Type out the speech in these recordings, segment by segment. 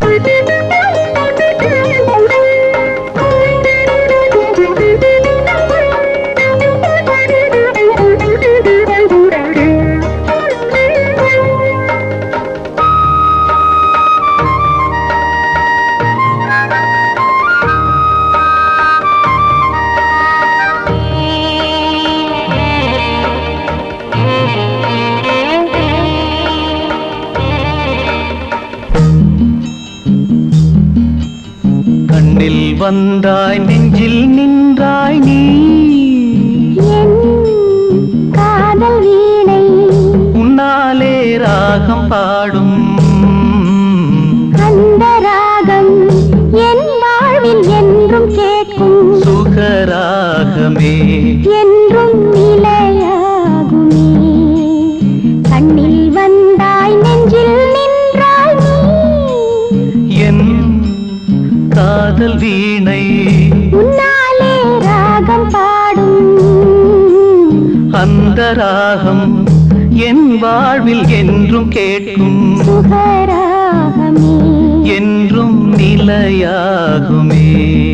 கண்ணில் வந்தாய் நெஞ்சில் நின்றாய் நீ என் காதல் வீணை உன்னாலே ராகம் பாடும் அந்த ராகம் என் வாழ்வில் என்றும் கேட்கும் சுகராகமே என்றும் நிலையாகுமே கண்ணில் வந்தாய் நெஞ்சில் நின்றாய் நீ என் காதல் வீணை உன்னாலே ராகம் பாடும் அந்த ராகம் என் வாழ்வில் என்றும் கேட்கும் சுகராகமே என்றும் நிலையாகுமே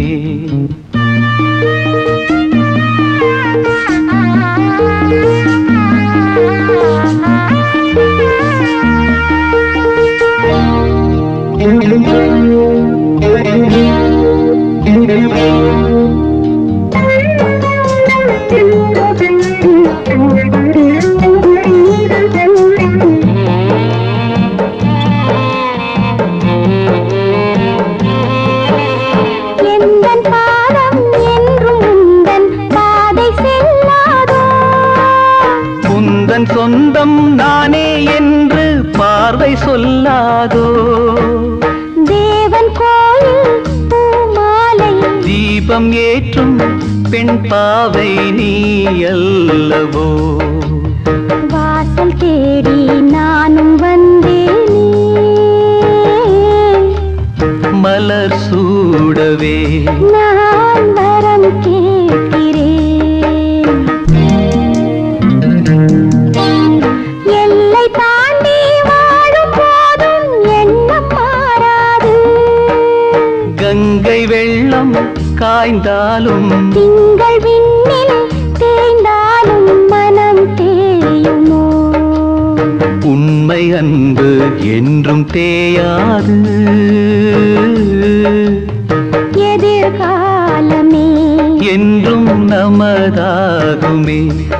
எந்தன் பாதம் என்றும் உந்தன் பாதை செல்லாதோ உந்தன் சொந்தம் நானே என்று பார்வை சொல்லாதோ தேவன் கோயில் பூமாலை தீபம் ஏற்றும் பெண் பாவை நீ அல்லவோ வாசல் தேடி நானும் வந்தேனே மலர் சூடவே நான் வரம் கேட்கிறேன் எல்லை தாண்டி வாழும் போதும் எண்ணம் மாறாது கங்கை வெள்ளம் காய்ந்தாலும் திங்கள் விண்ணில் தேய்ந்தாலும் மனம் தேயுமோ உண்மை அன்பு என்றும் தேயாது எதிர்காலமே என்றும் நமதாகுமே